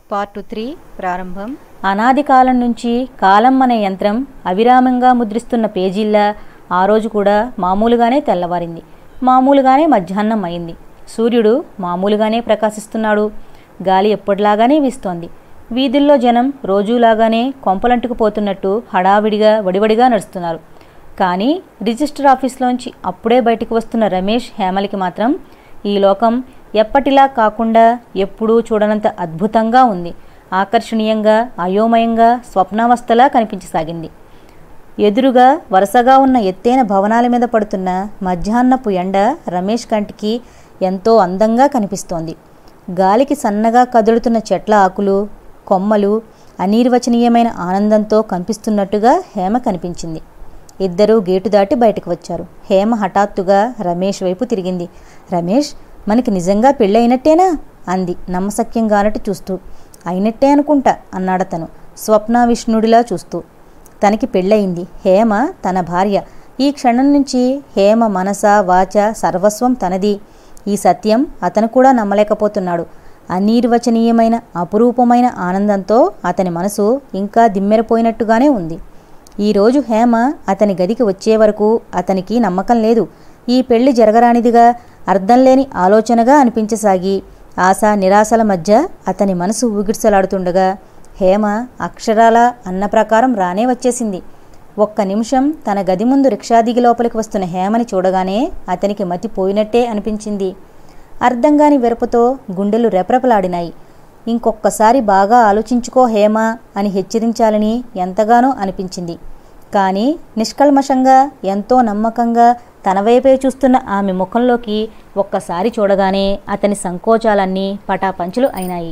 part three ప్రారంభం అనాది కాలం నుంచి కాలం అనే యంత్రం అవిరామంగా ముద్రిస్తున్న పేజీల్లా ఆ రోజు కూడా మామూలుగానే తెల్లవారింది మామూలుగానే మధ్యాహ్నం అయింది సూర్యుడు మామూలుగానే ప్రకాశిస్తున్నాడు గాలి ఎప్పటిలాగానే వీస్తోంది వీధుల్లో జనం రోజూలాగానే కొంపలంటుకుపోతున్నట్టు హడావిడిగా వడివడిగా నడుస్తున్నారు కానీ రిజిస్టర్ ఆఫీస్లోంచి అప్పుడే బయటకు వస్తున్న రమేష్ హేమలకి మాత్రం ఈ లోకం ఎప్పటిలా కాకుండా ఎప్పుడూ చూడనంత అద్భుతంగా ఉంది ఆకర్షణీయంగా అయోమయంగా స్వప్నావస్థలా కనిపించసాగింది ఎదురుగా వరుసగా ఉన్న ఎత్తైన భవనాల మీద పడుతున్న మధ్యాహ్నపు ఎండ రమేష్ కంటికి ఎంతో అందంగా కనిపిస్తోంది గాలికి సన్నగా కదులుతున్న చెట్ల ఆకులు కొమ్మలు అనిర్వచనీయమైన ఆనందంతో కనిపిస్తున్నట్టుగా హేమ కనిపించింది ఇద్దరూ గేటు దాటి బయటకు వచ్చారు హేమ హఠాత్తుగా రమేష్ వైపు తిరిగింది రమేష్ మనకి నిజంగా పెళ్ళి అయినట్టేనా అంది నమ్మశక్యంగానట్టు చూస్తూ అయినట్టే అనుకుంటా అన్నాడతను స్వప్నావిష్ణుడిలా చూస్తూ తనకి పెళ్ళయింది హేమ తన భార్య ఈ క్షణం నుంచి హేమ మనస వాచ సర్వస్వం తనది ఈ సత్యం అతను కూడా నమ్మలేకపోతున్నాడు అనిర్వచనీయమైన అపురూపమైన ఆనందంతో అతని మనసు ఇంకా దిమ్మెరపోయినట్టుగానే ఉంది ఈరోజు హేమ అతని గదికి వచ్చే వరకు అతనికి నమ్మకం లేదు ఈ పెళ్లి జరగరానిదిగా అర్థం లేని ఆలోచనగా అనిపించసాగి ఆశ నిరాశల మధ్య అతని మనసు ఊగిడ్సలాడుతుండగా హేమ అక్షరాల అన్న ప్రకారం రానే వచ్చేసింది ఒక్క నిమిషం తన గది ముందు రిక్షా దిగి లోపలికి వస్తున్న హేమని చూడగానే అతనికి మతి పోయినట్టే అనిపించింది అర్థంగాని వెరపుతో గుండెలు రెపరెపలాడినాయి ఇంకొక్కసారి బాగా ఆలోచించుకో హేమ అని హెచ్చరించాలని ఎంతగానో అనిపించింది కానీ నిష్కల్మషంగా ఎంతో నమ్మకంగా తన వైపే చూస్తున్న ఆమె ముఖంలోకి ఒక్కసారి చూడగానే అతని సంకోచాలన్నీ పటాపంచులు అయినాయి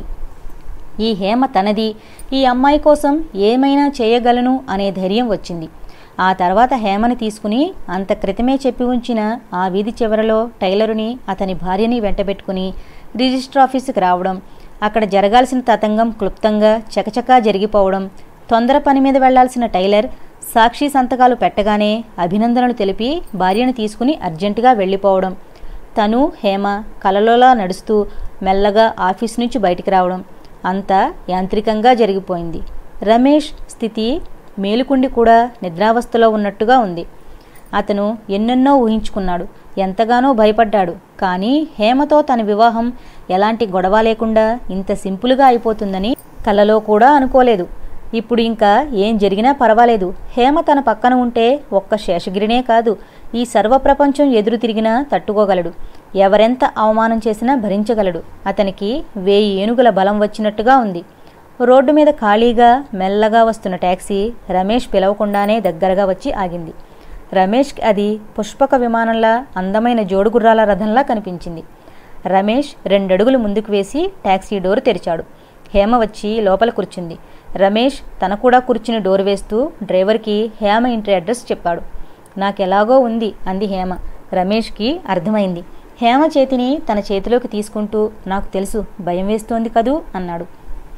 ఈ హేమ తనది ఈ అమ్మాయి కోసం ఏమైనా చేయగలను అనే ధైర్యం వచ్చింది ఆ తర్వాత హేమని తీసుకుని అంత క్రితమే చెప్పి ఉంచిన ఆ వీధి చివరలో టైలరుని అతని భార్యని వెంటబెట్టుకుని రిజిస్టర్ ఆఫీసుకి రావడం అక్కడ జరగాల్సిన తతంగం క్లుప్తంగా చకచకా జరిగిపోవడం తొందర పని మీద వెళ్లాల్సిన టైలర్ సాక్షి సంతకాలు పెట్టగానే అభినందనలు తెలిపి భార్యను తీసుకుని అర్జెంటుగా వెళ్ళిపోవడం తను హేమ కలలోలా నడుస్తూ మెల్లగా ఆఫీస్ నుంచి బయటికి రావడం అంతా యాంత్రికంగా జరిగిపోయింది రమేష్ స్థితి మేలుకుండి కూడా నిద్రావస్థలో ఉన్నట్టుగా ఉంది అతను ఎన్నెన్నో ఊహించుకున్నాడు ఎంతగానో భయపడ్డాడు కానీ హేమతో తన వివాహం ఎలాంటి గొడవ లేకుండా ఇంత సింపుల్గా అయిపోతుందని కలలో కూడా అనుకోలేదు ఇప్పుడు ఇంకా ఏం జరిగినా పర్వాలేదు హేమ తన పక్కన ఉంటే ఒక్క శేషగిరినే కాదు ఈ సర్వప్రపంచం ఎదురు తిరిగినా తట్టుకోగలడు ఎవరెంత అవమానం చేసినా భరించగలడు అతనికి వేయి ఏనుగుల బలం వచ్చినట్టుగా ఉంది రోడ్డు మీద ఖాళీగా మెల్లగా వస్తున్న ట్యాక్సీ రమేష్ పిలవకుండానే దగ్గరగా వచ్చి ఆగింది రమేష్కి అది పుష్పక విమానంలా అందమైన జోడుగుర్రాల రథంలా కనిపించింది రమేష్ రెండడుగులు ముందుకు వేసి ట్యాక్సీ డోర్ తెరిచాడు హేమ వచ్చి లోపల కూర్చుంది రమేష్ తన కూడా కూర్చుని డోర్ వేస్తూ డ్రైవర్కి హేమ ఇంటి అడ్రస్ చెప్పాడు నాకెలాగో ఉంది అంది హేమ రమేష్కి అర్థమైంది హేమ చేతిని తన చేతిలోకి తీసుకుంటూ నాకు తెలుసు భయం వేస్తోంది కదూ అన్నాడు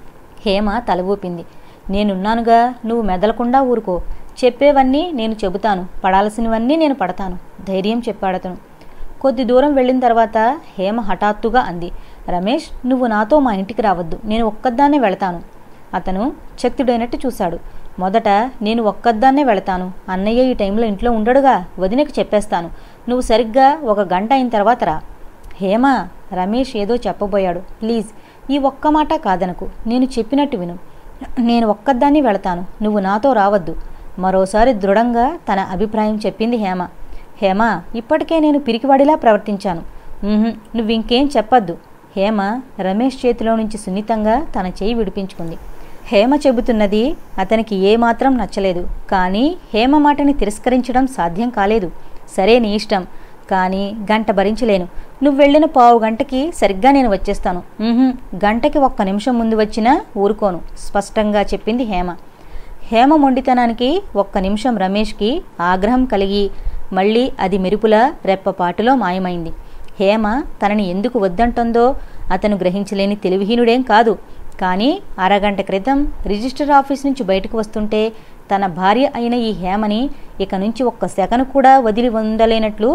హేమ తల ఊపింది నేనున్నానుగా నువ్వు మెదలకుండా ఊరుకో చెప్పేవన్నీ నేను చెబుతాను పడాల్సినవన్నీ నేను పడతాను ధైర్యం చెప్పాడతను కొద్ది దూరం వెళ్ళిన తర్వాత హేమ హఠాత్తుగా అంది రమేష్ నువ్వు నాతో మా ఇంటికి రావద్దు నేను ఒక్కదాన్నే వెళతాను అతను శక్తుడైనట్టు చూశాడు మొదట నేను ఒక్కదాన్నే వెళతాను అన్నయ్య ఈ టైంలో ఇంట్లో ఉండడుగా వదినకి చెప్పేస్తాను నువ్వు సరిగ్గా ఒక గంట అయిన తర్వాత రా హేమ రమేష్ ఏదో చెప్పబోయాడు ప్లీజ్ ఈ ఒక్క మాట కాదనకు నేను చెప్పినట్టు విను నేను ఒక్కదాన్ని వెళతాను నువ్వు నాతో రావద్దు మరోసారి దృఢంగా తన అభిప్రాయం చెప్పింది హేమ హేమ ఇప్పటికే నేను పిరికివాడిలా ప్రవర్తించాను "ఉహుం, నువ్వు ఇంకేం చెప్పొద్దు హేమ రమేష్ చేతిలో నుంచి సున్నితంగా తన చేయి విడిపించుకుంది హేమ చెబుతున్నది అతనికి ఏమాత్రం నచ్చలేదు కానీ హేమ మాటని తిరస్కరించడం సాధ్యం కాలేదు సరే నీ ఇష్టం కానీ గంట భరించలేను నువ్వు వెళ్ళిన పావు గంటకి సరిగ్గా నేను వచ్చేస్తాను "ఉహుం, గంటకి ఒక్క నిమిషం ముందు వచ్చినా ఊరుకోను స్పష్టంగా చెప్పింది హేమ హేమ మొండితనానికి ఒక్క నిమిషం రమేష్కి ఆగ్రహం కలిగి మళ్ళీ అది మెరుపులా రెప్పపాటులో మాయమైంది హేమ తనని ఎందుకు వద్దంటుందో అతను గ్రహించలేని తెలివిహీనుడేం కాదు కానీ అరగంట క్రితం రిజిస్టర్ ఆఫీస్ నుంచి బయటకు వస్తుంటే తన భార్య అయిన ఈ హేమని ఇక నుంచి ఒక్క సెకను కూడా వదిలి ఉండలేనట్లు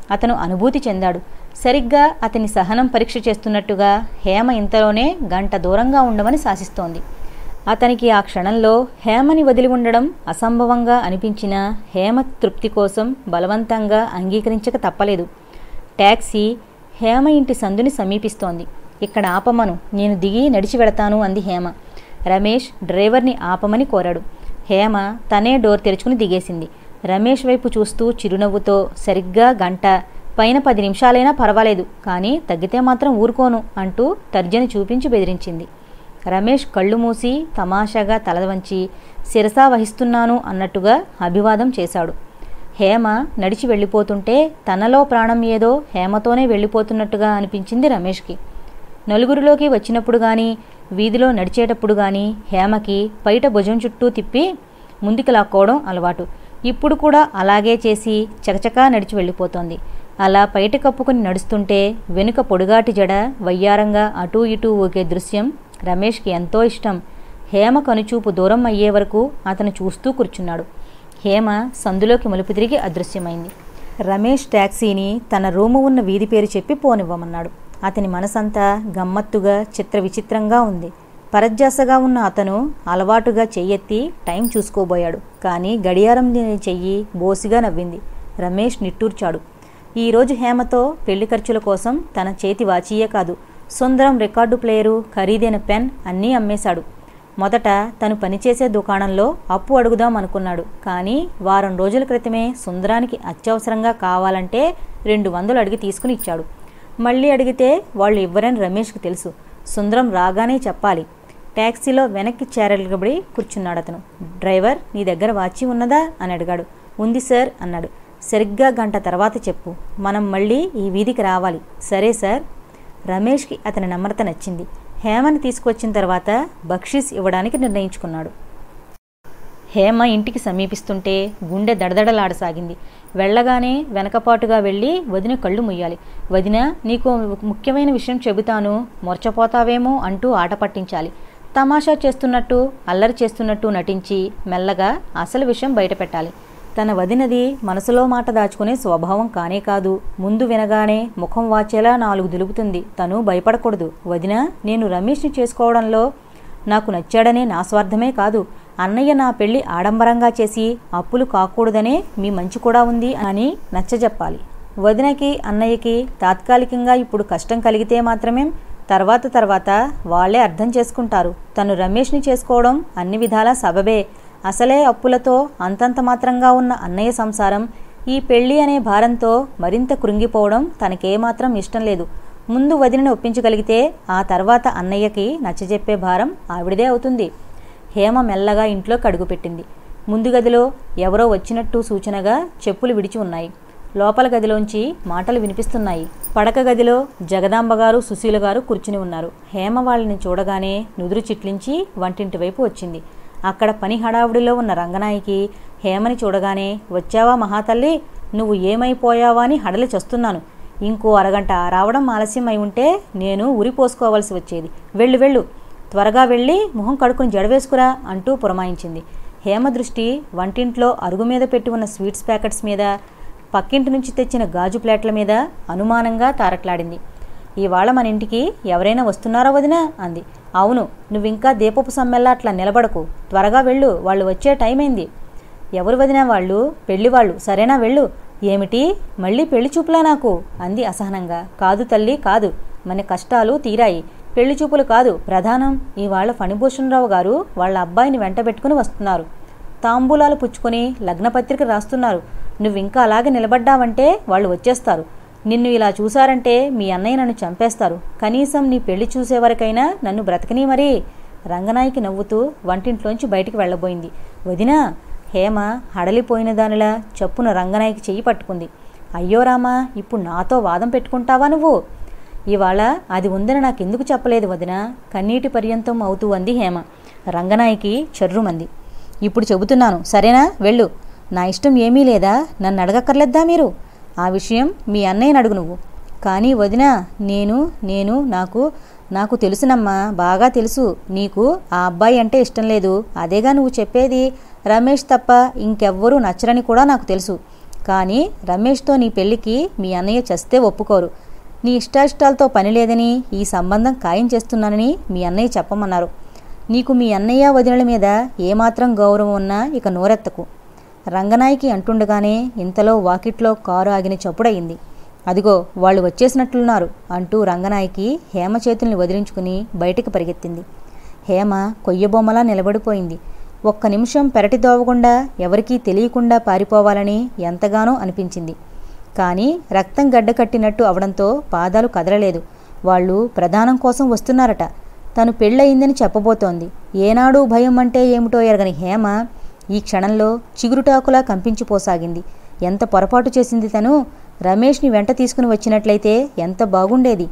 అతను అనుభూతి చెందాడు సరిగ్గా అతని సహనం పరీక్ష చేస్తున్నట్టుగా హేమ ఇంతలోనే గంట దూరంగా ఉండమని శాసిస్తోంది అతనికి ఆ క్షణంలో హేమని వదిలి ఉండడం అసంభవంగా అనిపించిన హేమ తృప్తి కోసం బలవంతంగా అంగీకరించక తప్పలేదు ట్యాక్సీ హేమ ఇంటి సందుని సమీపిస్తోంది ఇక్కడ ఆపమను నేను దిగి నడిచి వెళతాను అంది హేమ రమేష్ డ్రైవర్ని ఆపమని కోరాడు హేమ తనే డోర్ తెరుచుకుని దిగేసింది రమేష్ వైపు చూస్తూ చిరునవ్వుతో సరిగ్గా గంట పైన పది నిమిషాలైనా పర్వాలేదు కానీ తగ్గితే మాత్రం ఊరుకోను అంటూ తర్జని చూపించి బెదిరించింది రమేష్ కళ్ళు మూసి తమాషాగా తల వంచి శిరసా వహిస్తున్నాను అన్నట్టుగా అభివాదం చేశాడు హేమ నడిచి వెళ్ళిపోతుంటే తనలో ప్రాణం ఏదో హేమతోనే వెళ్ళిపోతున్నట్టుగా అనిపించింది రమేష్కి నలుగురిలోకి వచ్చినప్పుడు కానీ వీధిలో నడిచేటప్పుడు కానీ హేమకి బయట భుజం చుట్టూ తిప్పి ముందుకు లాక్కోవడం అలవాటు ఇప్పుడు కూడా అలాగే చేసి చకచకా నడిచి వెళ్ళిపోతోంది అలా బయట కప్పుకుని నడుస్తుంటే వెనుక పొడుగాటి జడ వయ్యారంగా అటూ ఇటూ ఊగే దృశ్యం రమేష్కి ఎంతో ఇష్టం హేమ కనుచూపు దూరం అయ్యే వరకు అతను చూస్తూ కూర్చున్నాడు హేమ సందులోకి మలుపు తిరిగి అదృశ్యమైంది రమేష్ ట్యాక్సీని తన రూము ఉన్న వీధి పేరు చెప్పి పోనివ్వమన్నాడు అతని మనసంతా గమ్మత్తుగా చిత్ర విచిత్రంగా ఉంది పరధ్యాసగా ఉన్న అతను అలవాటుగా చెయ్యెత్తి టైం చూసుకోబోయాడు కానీ గడియారం లేని చెయ్యి బోసిగా నవ్వింది రమేష్ నిట్టూర్చాడు ఈరోజు హేమతో పెళ్లి ఖర్చుల కోసం తన చేతి వాచీయే కాదు సుందరం రికార్డు ప్లేయరు ఖరీదైన పెన్ అన్నీ అమ్మేశాడు మొదట తను పనిచేసే దుకాణంలో అప్పు అడుగుదాం అనుకున్నాడు కానీ వారం రోజుల క్రితమే సుందరానికి అత్యవసరంగా కావాలంటే రెండు వందలు అడిగి తీసుకుని ఇచ్చాడు మళ్ళీ అడిగితే వాళ్ళు ఇవ్వరని రమేష్కి తెలుసు సుందరం రాగానే చెప్పాలి ట్యాక్సీలో వెనక్కి చేరగబడి కూర్చున్నాడు అతను డ్రైవర్ నీ దగ్గర వాచి ఉన్నదా అని అడిగాడు ఉంది సార్ అన్నాడు సరిగ్గా గంట తర్వాత చెప్పు మనం మళ్ళీ ఈ వీధికి రావాలి సరే సార్ రమేష్కి అతని నమ్రత నచ్చింది హేమని తీసుకొచ్చిన తర్వాత బక్షీస్ ఇవ్వడానికి నిర్ణయించుకున్నాడు హేమ ఇంటికి సమీపిస్తుంటే గుండె దడదడలాడసాగింది వెళ్ళగానే వెనకపాటుగా వెళ్ళి వదిన కళ్ళు ముయ్యాలి వదిన నీకు ముఖ్యమైన విషయం చెబుతాను మొర్చపోతావేమో అంటూ ఆట పట్టించాలి తమాషా చేస్తున్నట్టు అల్లరి చేస్తున్నట్టు నటించి మెల్లగా అసలు విషయం బయటపెట్టాలి తన వదినది మనసులో మాట దాచుకునే స్వభావం కానే కాదు ముందు వినగానే ముఖం వాచేలా నాలుగు దులుపుతుంది తను భయపడకూడదు వదిన నేను రమేష్ని చేసుకోవడంలో నాకు నచ్చాడనే నా స్వార్థమే కాదు అన్నయ్య నా పెళ్లి ఆడంబరంగా చేసి అప్పులు కాకూడదనే మీ మంచి కూడా ఉంది అని నచ్చజెప్పాలి వదినకి అన్నయ్యకి తాత్కాలికంగా ఇప్పుడు కష్టం కలిగితే మాత్రమే తర్వాత తర్వాత వాళ్ళే అర్థం చేసుకుంటారు తను రమేష్ని చేసుకోవడం అన్ని విధాలా సబబే అసలే అప్పులతో అంతంత మాత్రంగా ఉన్న అన్నయ్య సంసారం ఈ పెళ్లి అనే భారంతో మరింత కృంగిపోవడం తనకేమాత్రం ఇష్టం లేదు ముందు వదినని ఒప్పించగలిగితే ఆ తర్వాత అన్నయ్యకి నచ్చజెప్పే భారం ఆవిడదే అవుతుంది హేమ మెల్లగా ఇంట్లో కడుగుపెట్టింది ముందు గదిలో ఎవరో వచ్చినట్టు సూచనగా చెప్పులు విడిచి ఉన్నాయి లోపల గదిలోంచి మాటలు వినిపిస్తున్నాయి పడక గదిలో జగదాంబ గారు సుశీల గారు కూర్చుని ఉన్నారు హేమ వాళ్ళని చూడగానే నుదురు చిట్లించి వంటింటి వైపు వచ్చింది అక్కడ పని హడావుడిలో ఉన్న రంగనాయికి హేమని చూడగానే వచ్చావా మహాతల్లి నువ్వు ఏమైపోయావా అని హడలి చస్తున్నాను ఇంకో అరగంట రావడం ఆలస్యం అయి ఉంటే నేను ఉరిపోసుకోవాల్సి వచ్చేది వెళ్ళు వెళ్ళు త్వరగా వెళ్ళి మొహం కడుక్కుని జడవేసుకురా అంటూ పురమాయించింది హేమ దృష్టి వంటింట్లో అరుగు మీద పెట్టి ఉన్న స్వీట్స్ ప్యాకెట్స్ మీద పక్కింటి నుంచి తెచ్చిన గాజు ప్లేట్ల మీద అనుమానంగా తారట్లాడింది ఇవాళ మన ఇంటికి ఎవరైనా వస్తున్నారా వదినా అంది అవును నువ్వింకా దీపపు సమ్మెల్లా అట్లా నిలబడకు త్వరగా వెళ్ళు వాళ్ళు వచ్చే టైం అయింది ఎవరు వదినా వాళ్ళు పెళ్లి వాళ్ళు సరేనా వెళ్ళు ఏమిటి మళ్ళీ పెళ్లి చూపులా నాకు అంది అసహనంగా కాదు తల్లి కాదు మన కష్టాలు తీరాయి పెళ్లి చూపులు కాదు ప్రధానం ఇవాళ ఫణిభూషణరావు గారు వాళ్ళ అబ్బాయిని వెంటబెట్టుకుని వస్తున్నారు తాంబూలాలు పుచ్చుకొని లగ్నపత్రిక రాస్తున్నారు నువ్వింకా అలాగే నిలబడ్డావంటే వాళ్ళు వచ్చేస్తారు నిన్ను ఇలా చూశారంటే మీ అన్నయ్య నన్ను చంపేస్తారు కనీసం నీ పెళ్లి చూసేవరకైనా నన్ను బ్రతకనీ మరీ రంగనాయికి నవ్వుతూ వంటింట్లోంచి బయటికి వెళ్ళబోయింది వదినా హేమ హడలిపోయిన దానిలా చప్పున రంగనాయికి చెయ్యి పట్టుకుంది అయ్యో రామా ఇప్పుడు నాతో వాదం పెట్టుకుంటావా నువ్వు ఇవాళ అది ఉందని నాకెందుకు చెప్పలేదు వదిన కన్నీటి పర్యంతం అవుతూ అంది హేమ రంగనాయికి చర్రుమంది ఇప్పుడు చెబుతున్నాను సరేనా వెళ్ళు నా ఇష్టం ఏమీ లేదా నన్ను అడగక్కర్లేద్దా మీరు ఆ విషయం మీ అన్నయ్యని అడుగు నువ్వు కానీ వదినా నేను నేను నాకు నాకు తెలుసునమ్మా బాగా తెలుసు నీకు ఆ అబ్బాయి అంటే ఇష్టం లేదు అదేగా నువ్వు చెప్పేది రమేష్ తప్ప ఇంకెవ్వరూ నచ్చరని కూడా నాకు తెలుసు కానీ రమేష్తో నీ పెళ్లికి మీ అన్నయ్య చస్తే ఒప్పుకోరు నీ ఇష్టాయిష్టాలతో పని లేదని ఈ సంబంధం ఖాయం చేస్తున్నానని మీ అన్నయ్య చెప్పమన్నారు నీకు మీ అన్నయ్య వదినల మీద ఏమాత్రం గౌరవం ఉన్నా ఇక నోరెత్తకు రంగనాయకి అంటుండగానే ఇంతలో వాకిట్లో కారు ఆగిన చప్పుడయింది అదిగో వాళ్ళు వచ్చేసినట్లున్నారు అంటూ రంగనాయకి హేమ చేతుల్ని వదిలించుకుని బయటికి పరిగెత్తింది హేమ కొయ్యబొమ్మలా నిలబడిపోయింది ఒక్క నిమిషం పెరటి దోవకుండా ఎవరికీ తెలియకుండా పారిపోవాలని ఎంతగానో అనిపించింది కానీ రక్తం గడ్డకట్టినట్టు అవడంతో పాదాలు కదలలేదు వాళ్ళు ప్రధానం కోసం వస్తున్నారట తను పెళ్ళయిందని చెప్పబోతోంది ఏనాడు భయం అంటే ఏమిటో ఎరగని హేమ ఈ క్షణంలో చిగురుటాకులా కంపించిపోసాగింది ఎంత పొరపాటు చేసింది తను రమేష్ని వెంట తీసుకుని వచ్చినట్లయితే ఎంత బాగుండేది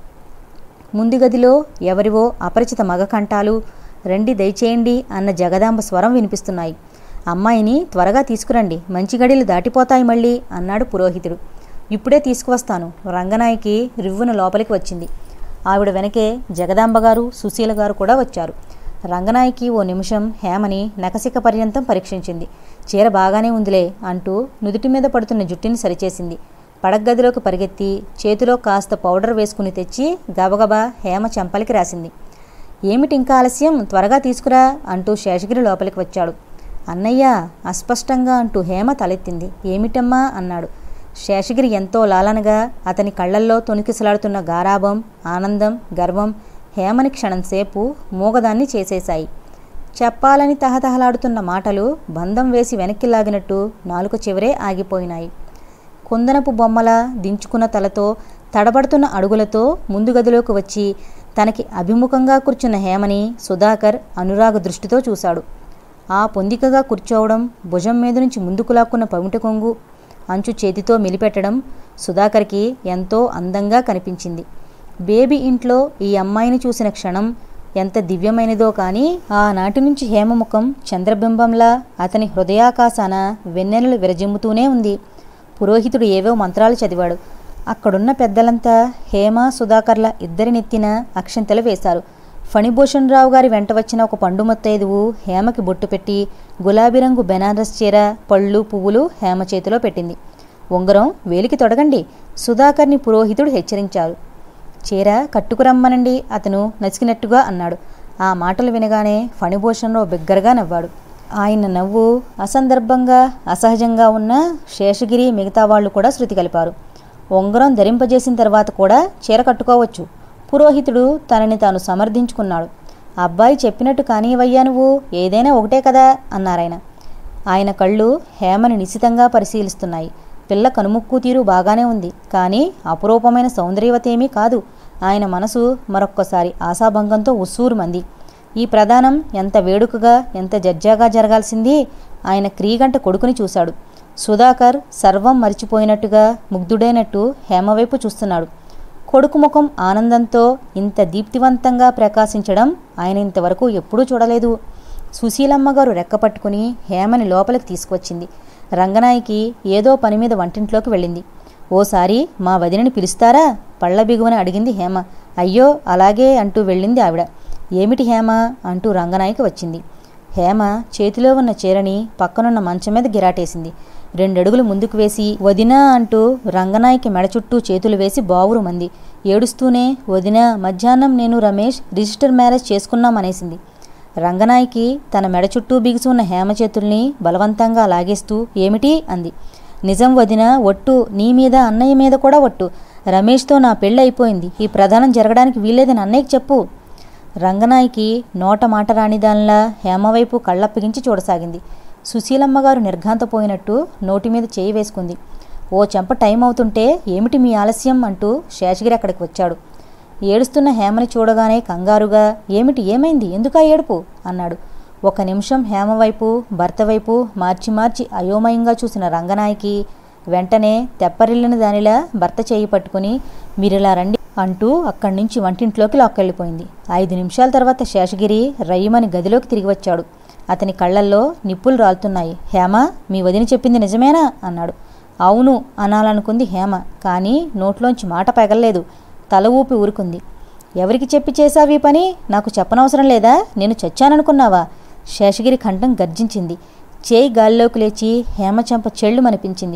ముందు గదిలో ఎవరివో అపరిచిత మగ కంఠాలు రండి దయచేయండి అన్న జగదాంబ స్వరం వినిపిస్తున్నాయి అమ్మాయిని త్వరగా తీసుకురండి మంచి గడిలు దాటిపోతాయి మళ్ళీ అన్నాడు పురోహితుడు ఇప్పుడే తీసుకువస్తాను రంగనాయకి రివ్వున లోపలికి వచ్చింది ఆవిడ వెనకే జగదాంబ గారు సుశీల గారు కూడా వచ్చారు రంగనాయకి ఓ నిమిషం హేమని నకసిక పర్యంతం పరీక్షించింది చీర బాగానే ఉందిలే అంటూ నుదుటి మీద పడుతున్న జుట్టుని సరిచేసింది పడగ్గదిలోకి పరిగెత్తి చేతిలో కాస్త పౌడర్ వేసుకుని తెచ్చి గబగబా హేమ చెంపలికి రాసింది ఏమిటి ఇంకా ఆలస్యం త్వరగా తీసుకురా అంటూ శేషగిరి లోపలికి వచ్చాడు అన్నయ్య అస్పష్టంగా అంటూ హేమ తలెత్తింది ఏమిటమ్మా అన్నాడు శేషగిరి ఎంతో లాలనగా అతని కళ్ళల్లో తొణికిసలాడుతున్న గారాభం ఆనందం గర్వం హేమని క్షణంసేపు మూగదాన్ని చేసేశాయి చెప్పాలని తహతహలాడుతున్న మాటలు బంధం వేసి వెనక్కి లాగినట్టు నాలుక చివరే ఆగిపోయినాయి కుందనపు బొమ్మల దించుకున్న తలతో తడబడుతున్న అడుగులతో ముందు గదిలోకి వచ్చి తనకి అభిముఖంగా కూర్చున్న హేమని సుధాకర్ అనురాగ దృష్టితో చూశాడు ఆ పొందికగా కూర్చోవడం భుజం మీద నుంచి ముందుకు లాక్కున్న పమిట కొంగు అంచు చేతితో మెలిపెట్టడం సుధాకర్కి ఎంతో అందంగా కనిపించింది బేబీ ఇంట్లో ఈ అమ్మాయిని చూసిన క్షణం ఎంత దివ్యమైనదో కానీ ఆనాటి నుంచి హేమముఖం చంద్రబింబంలా అతని హృదయాకాశాన వెన్నెలలు విరజిమ్ముతూనే ఉంది పురోహితుడు ఏవో మంత్రాలు చదివాడు అక్కడున్న పెద్దలంతా హేమ సుధాకర్ల ఇద్దరినెత్తిన అక్షంతలు వేశారు ఫణిభూషణ్ రావు గారి వెంట వచ్చిన ఒక పండు మొత్తైదువు హేమకి బొట్టు పెట్టి గులాబీ రంగు బెనారస్ చీర పళ్ళు పువ్వులు హేమ చేతిలో పెట్టింది ఉంగరం వేలికి తొడగండి సుధాకర్ని పురోహితుడు హెచ్చరించారు చీర కట్టుకురమ్మనండి అతను నసికినట్టుగా అన్నాడు ఆ మాటలు వినగానే ఫణిభూషణరావు బిగ్గరగా నవ్వాడు ఆయన నవ్వు అసందర్భంగా అసహజంగా ఉన్న శేషగిరి మిగతా వాళ్ళు కూడా శృతి కలిపారు ఉంగరం ధరింపజేసిన తర్వాత కూడా చీర కట్టుకోవచ్చు పురోహితుడు తనని తాను సమర్థించుకున్నాడు అబ్బాయి చెప్పినట్టు కానివయ్యా నువ్వు ఏదైనా ఒకటే కదా అన్నారాయన ఆయన కళ్ళు హేమని నిశితంగా పరిశీలిస్తున్నాయి పిల్ల కనుముక్కు తీరు బాగానే ఉంది కానీ అపురూపమైన సౌందర్యవతేమీ కాదు ఆయన మనసు మరొక్కసారి ఆశాభంగంతో ఉస్సూరుమంది ఈ ప్రధానం ఎంత వేడుకగా ఎంత జడ్జాగా జరగాల్సింది ఆయన క్రీగంట కొడుకుని చూశాడు సుధాకర్ సర్వం మరిచిపోయినట్టుగా ముగ్ధుడైనట్టు హేమవైపు చూస్తున్నాడు కొడుకు ముఖం ఆనందంతో ఇంత దీప్తివంతంగా ప్రకాశించడం ఆయన ఇంతవరకు ఎప్పుడూ చూడలేదు సుశీలమ్మ గారు రెక్కపట్టుకుని హేమని లోపలికి తీసుకొచ్చింది రంగనాయికి ఏదో పని మీద వంటింట్లోకి వెళ్ళింది ఓసారి మా వదినని పిలుస్తారా పళ్ళ బిగువని అడిగింది హేమ అయ్యో అలాగే అంటూ వెళ్ళింది ఆవిడ ఏమిటి హేమ అంటూ రంగనాయికి వచ్చింది హేమ చేతిలో ఉన్న చీరని పక్కనున్న మంచం మీద గిరాటేసింది రెండడుగులు ముందుకు వేసి వదినా అంటూ రంగనాయికి మెడ చుట్టూ చేతులు వేసి బావురు మంది ఏడుస్తూనే వదినా మధ్యాహ్నం నేను రమేష్ రిజిస్టర్ మ్యారేజ్ చేసుకున్నామనేసింది రంగనాయికి తన మెడ చుట్టూ బిగిసి ఉన్న హేమ చేతుల్ని బలవంతంగా లాగేస్తూ ఏమిటి అంది నిజం వదిన ఒట్టు నీ మీద అన్నయ్య మీద కూడా ఒట్టు రమేష్తో నా పెళ్ళి అయిపోయింది ఈ ప్రధానం జరగడానికి వీల్లేదని అన్నయ్యకి చెప్పు రంగనాయికి నోట మాట రానిదానిలా హేమవైపు కళ్ళప్పగించి చూడసాగింది సుశీలమ్మ గారు నిర్ఘాంతపోయినట్టు నోటి మీద చేయి వేసుకుంది ఓ చెంప టైం అవుతుంటే ఏమిటి మీ ఆలస్యం అంటూ శేషగిరి అక్కడికి వచ్చాడు ఏడుస్తున్న హేమని చూడగానే కంగారుగా ఏమిటి ఏమైంది ఎందుకా ఏడుపు అన్నాడు ఒక నిమిషం హేమ వైపు భర్త వైపు మార్చి మార్చి అయోమయంగా చూసిన రంగనాయకి వెంటనే తెప్పరిల్లిన దానిలా భర్త చేయి పట్టుకుని మీరిలా రండి అంటూ అక్కడి నుంచి వంటింట్లోకి లాక్కెళ్ళిపోయింది ఐదు నిమిషాల తర్వాత శేషగిరి రయ్యమని గదిలోకి తిరిగి వచ్చాడు అతని కళ్ళల్లో నిప్పులు రాలుతున్నాయి హేమ మీ వదిన చెప్పింది నిజమేనా అన్నాడు అవును అనాలనుకుంది హేమ కానీ నోట్లోంచి మాట పెగల్లేదు తల ఊపి ఊరుకుంది ఎవరికి చెప్పి చేశావు ఈ పని నాకు చెప్పనవసరం లేదా నేను చచ్చాననుకున్నావా శేషగిరి కంఠం గర్జించింది చేయి గాల్లోకి లేచి హేమచంప చెళ్ళు మనిపించింది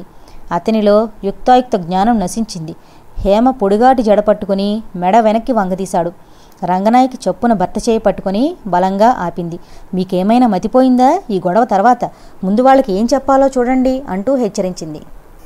అతనిలో యుక్తాయుక్త జ్ఞానం నశించింది హేమ పొడిగాటి జడ పట్టుకుని మెడ వెనక్కి వంగదీశాడు రంగనాయకి చొప్పున భర్త చేయి పట్టుకుని బలంగా ఆపింది మీకేమైనా మతిపోయిందా ఈ గొడవ తర్వాత ముందు వాళ్ళకి ఏం చెప్పాలో చూడండి అంటూ హెచ్చరించింది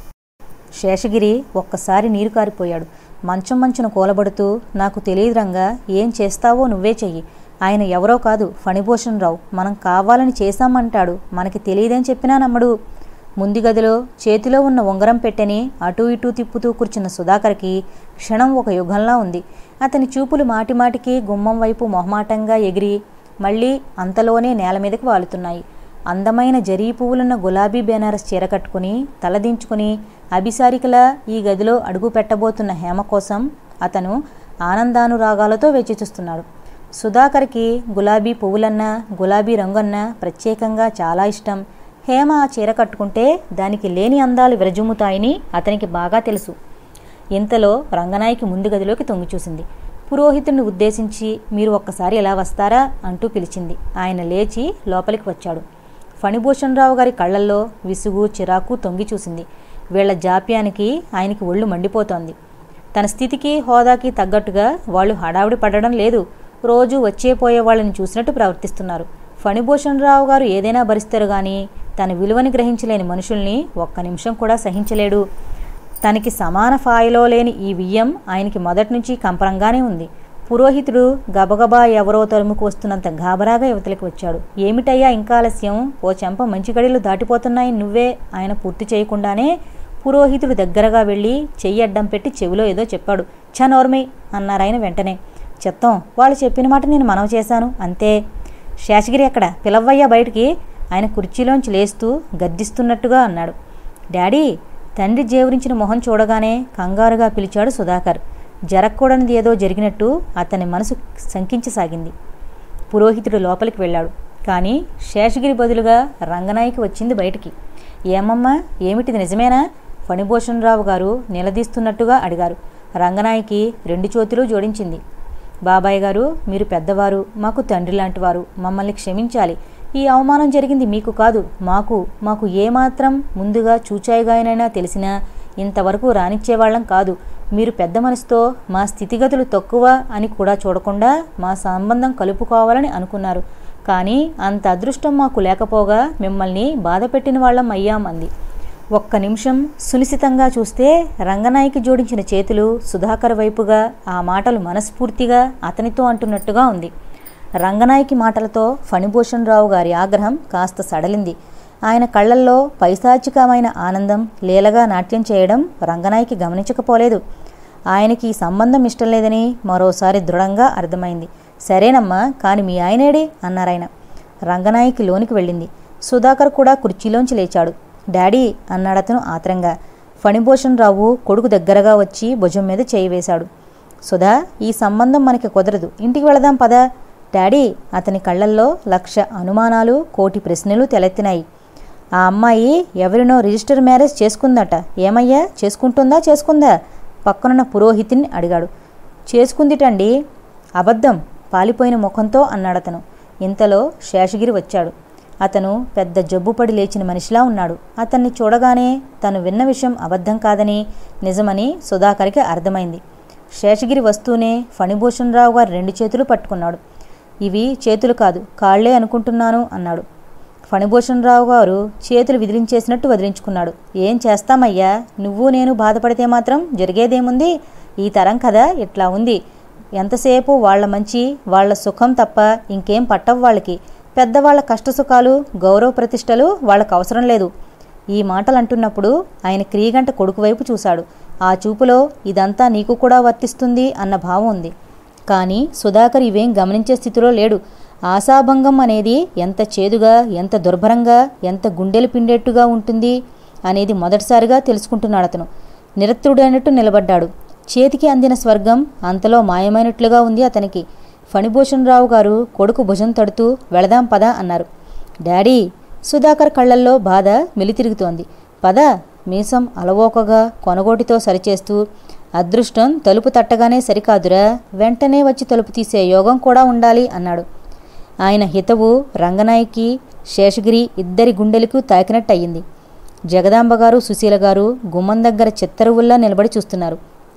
శేషగిరి ఒక్కసారి నీరు కారిపోయాడు మంచం మంచున కూలబడుతూ నాకు తెలియదు రంగా ఏం చేస్తావో నువ్వే చెయ్యి ఆయన ఎవరో కాదు ఫణిభూషణ్ రావు మనం కావాలని చేశామంటాడు మనకి తెలియదని చెప్పినా నమ్మడు ముందు గదిలో చేతిలో ఉన్న ఉంగరం పెట్టెని అటూ ఇటూ తిప్పుతూ కూర్చున్న సుధాకర్కి క్షణం ఒక యుగంలా ఉంది అతని చూపులు మాటిమాటికి గుమ్మం వైపు మొహమాటంగా ఎగిరి మళ్ళీ అంతలోనే నేల మీదకి వాలుతున్నాయి అందమైన జరీ పువ్వులున్న గులాబీ బెనారస్ చీర కట్టుకుని తలదించుకుని అభిసారికలా ఈ గదిలో అడుగు పెట్టబోతున్న హేమ కోసం అతను ఆనందానురాగాలతో వేచి చూస్తున్నాడు సుధాకర్కి గులాబీ పువ్వులన్నా గులాబీ రంగన్నా ప్రత్యేకంగా చాలా ఇష్టం హేమ ఆ చీర కట్టుకుంటే దానికి లేని అందాలు విరజుమ్ముతాయని అతనికి బాగా తెలుసు ఇంతలో రంగనాయకి ముందు గదిలోకి తొంగి చూసింది పురోహితుడిని ఉద్దేశించి మీరు ఒక్కసారి ఎలా వస్తారా అంటూ పిలిచింది ఆయన లేచి లోపలికి వచ్చాడు ఫణిభూషణరావు గారి కళ్ళల్లో విసుగు చిరాకు తొంగి చూసింది వీళ్ల జాప్యానికి ఆయనకి ఒళ్ళు మండిపోతోంది తన స్థితికి హోదాకి తగ్గట్టుగా వాళ్ళు హడావిడి పడడం లేదు రోజు వచ్చే పోయే వాళ్ళని చూసినట్టు ప్రవర్తిస్తున్నారు ఫణిభూషణరావు గారు ఏదైనా భరిస్తారు గాని తన విలువని గ్రహించలేని మనుషుల్ని ఒక్క నిమిషం కూడా సహించలేడు తనకి సమాన ఫాయిలో లేని ఈ వియ్యం ఆయనకి మొదటి నుంచి కంపరంగానే ఉంది పురోహితుడు గబగబా ఎవరో తరుముకు వస్తున్నంత గాబరాగా యువతలకి వచ్చాడు ఏమిటయ్యా ఇంకా ఆలస్యం ఓ చెంప మంచి గడిలు దాటిపోతున్నాయి నువ్వే ఆయన పూర్తి చేయకుండానే పురోహితుడు దగ్గరగా వెళ్ళి చెయ్యి అడ్డం పెట్టి చెవిలో ఏదో చెప్పాడు ఛ నోర్మి అన్నారాయన వెంటనే చెత్తం వాళ్ళు చెప్పిన మాట నేను మనవి చేశాను అంతే శేషగిరి ఎక్కడ పిలవ్వయ్యా బయటికి ఆయన కుర్చీలోంచి లేస్తూ గద్దిస్తున్నట్టుగా అన్నాడు డాడీ తండ్రి జేవురించిన మొహం చూడగానే కంగారుగా పిలిచాడు సుధాకర్ జరగకూడనిది ఏదో జరిగినట్టు అతని మనసు శంకించసాగింది పురోహితుడు లోపలికి వెళ్ళాడు కానీ శేషగిరి బదులుగా రంగనాయకి వచ్చింది బయటికి ఏమమ్మా ఏమిటిది నిజమేనా ఫణిభూషణరావు గారు నిలదీస్తున్నట్టుగా అడిగారు రంగనాయకి రెండు చేతులు జోడించింది బాబాయ్ గారు మీరు పెద్దవారు మాకు తండ్రి లాంటివారు మమ్మల్ని క్షమించాలి ఈ అవమానం జరిగింది మీకు కాదు మాకు మాకు ఏమాత్రం ముందుగా చూచాయిగానైనా తెలిసినా ఇంతవరకు రానిచ్చేవాళ్ళం కాదు మీరు పెద్ద మనసుతో మా స్థితిగతులు తక్కువ అని కూడా చూడకుండా మా సంబంధం కలుపుకోవాలని అనుకున్నారు కానీ అంత అదృష్టం మాకు లేకపోగా మిమ్మల్ని బాధ పెట్టిన వాళ్ళం అయ్యాం అంది ఒక్క నిమిషం సునిశితంగా చూస్తే రంగనాయకి జోడించిన చేతులు సుధాకర్ వైపుగా ఆ మాటలు మనస్ఫూర్తిగా అతనితో అంటున్నట్టుగా ఉంది రంగనాయకి మాటలతో ఫణిభూషణ్ రావు గారి ఆగ్రహం కాస్త సడలింది ఆయన కళ్ళల్లో పైశాచికమైన ఆనందం లీలగా నాట్యం చేయడం రంగనాయకి గమనించకపోలేదు ఆయనకి ఈ సంబంధం ఇష్టం లేదని మరోసారి దృఢంగా అర్థమైంది సరేనమ్మా కాని మీ ఆయనేడి అన్నారాయన రంగనాయకి లోనికి వెళ్ళింది సుధాకర్ కూడా కుర్చీలోంచి లేచాడు డాడీ అన్నాడతను ఆత్రంగా ఫణిభూషణ్ రావు కొడుకు దగ్గరగా వచ్చి భుజం మీద చేయి వేశాడు సుధా ఈ సంబంధం మనకి కుదరదు ఇంటికి వెళదాం పదా డాడీ అతని కళ్ళల్లో లక్ష అనుమానాలు కోటి ప్రశ్నలు తెలెత్తినాయి ఆ అమ్మాయి ఎవరినో రిజిస్టర్ మ్యారేజ్ చేసుకుందట ఏమయ్యా చేసుకుంటుందా చేసుకుందా పక్కనున్న పురోహితుని అడిగాడు చేసుకుందిటండి అబద్ధం పాలిపోయిన ముఖంతో అన్నాడతను ఇంతలో శేషగిరి వచ్చాడు అతను పెద్ద జబ్బుపడి లేచిన మనిషిలా ఉన్నాడు అతన్ని చూడగానే తను విన్న విషయం అబద్ధం కాదని నిజమని సుధాకర్కి అర్థమైంది శేషగిరి వస్తూనే ఫణిభూషణ్ రావు గారు రెండు చేతులు పట్టుకున్నాడు ఇవి చేతులు కాదు కాళ్లే అనుకుంటున్నాను అన్నాడు ఫణిభూషణ్ రావు గారు చేతులు విదిలించేసినట్టు వదిలించుకున్నాడు ఏం చేస్తామయ్యా నువ్వు నేను బాధపడితే మాత్రం జరిగేదేముంది ఈ తరం కదా ఇట్లా ఉంది ఎంతసేపు వాళ్ళ మంచి వాళ్ళ సుఖం తప్ప ఇంకేం పట్టవు వాళ్ళకి పెద్దవాళ్ళ కష్టసుఖాలు గౌరవ ప్రతిష్టలు వాళ్ళకు అవసరం లేదు ఈ మాటలు అంటున్నప్పుడు ఆయన క్రీగంట కొడుకు వైపు చూశాడు ఆ చూపులో ఇదంతా నీకు కూడా వర్తిస్తుంది అన్న భావం ఉంది కానీ సుధాకర్ ఇవేం గమనించే స్థితిలో లేడు ఆశాభంగం అనేది ఎంత చేదుగా ఎంత దుర్భరంగా ఎంత గుండెలు పిండేట్టుగా ఉంటుంది అనేది మొదటిసారిగా తెలుసుకుంటున్నాడు అతను నిరత్తుడైనట్టు నిలబడ్డాడు చేతికి అందిన స్వర్గం అంతలో మాయమైనట్లుగా ఉంది అతనికి ఫణిభూషణ్ రావు గారు కొడుకు భుజం తడుతూ వెళదాం పద అన్నారు డాడీ సుధాకర్ కళ్ళల్లో బాధ మెలితిరుగుతోంది పద మీసం అలవోకగా కొనగోటితో సరిచేస్తూ అదృష్టం తలుపు తట్టగానే సరికాదురా వెంటనే వచ్చి తలుపు తీసే యోగం కూడా ఉండాలి అన్నాడు ఆయన హితవు రంగనాయకి శేషగిరి ఇద్దరి గుండెలకు తాకినట్టయింది జగదాంబ గారు సుశీల గారు గుమ్మం దగ్గర చిత్తరువుల్లా నిలబడి చూస్తున్నారు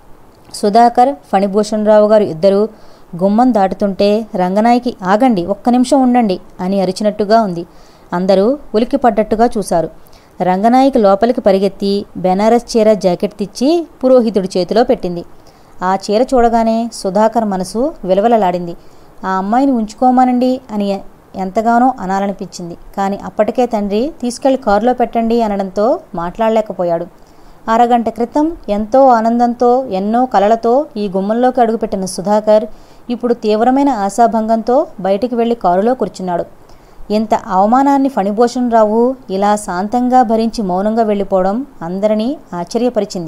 సుధాకర్ ఫణిభూషణరావు గారు ఇద్దరు గుమ్మం దాటుతుంటే రంగనాయకి ఆగండి ఒక్క నిమిషం ఉండండి అని అరిచినట్టుగా ఉంది అందరూ ఉలికి పడ్డట్టుగా చూశారు రంగనాయకి లోపలికి పరిగెత్తి బెనారస్ చీర జాకెట్ తెచ్చి పురోహితుడి చేతిలో పెట్టింది ఆ చీర చూడగానే సుధాకర్ మనసు విలవలలాడింది ఆ అమ్మాయిని ఉంచుకోమానండి అని ఎంతగానో అనాలనిపించింది కానీ అప్పటికే తండ్రి తీసుకెళ్లి కారులో పెట్టండి అనడంతో మాట్లాడలేకపోయాడు అరగంట క్రితం ఎంతో ఆనందంతో ఎన్నో కలలతో ఈ గుమ్మంలోకి అడుగుపెట్టిన సుధాకర్ ఇప్పుడు తీవ్రమైన ఆశాభంగంతో బయటికి వెళ్లి కారులో కూర్చున్నాడు ఇంత అవమానాన్ని ఫణిభూషణరావు ఇలా శాంతంగా భరించి మౌనంగా వెళ్ళిపోవడం అందరినీ ఆశ్చర్యపరిచింది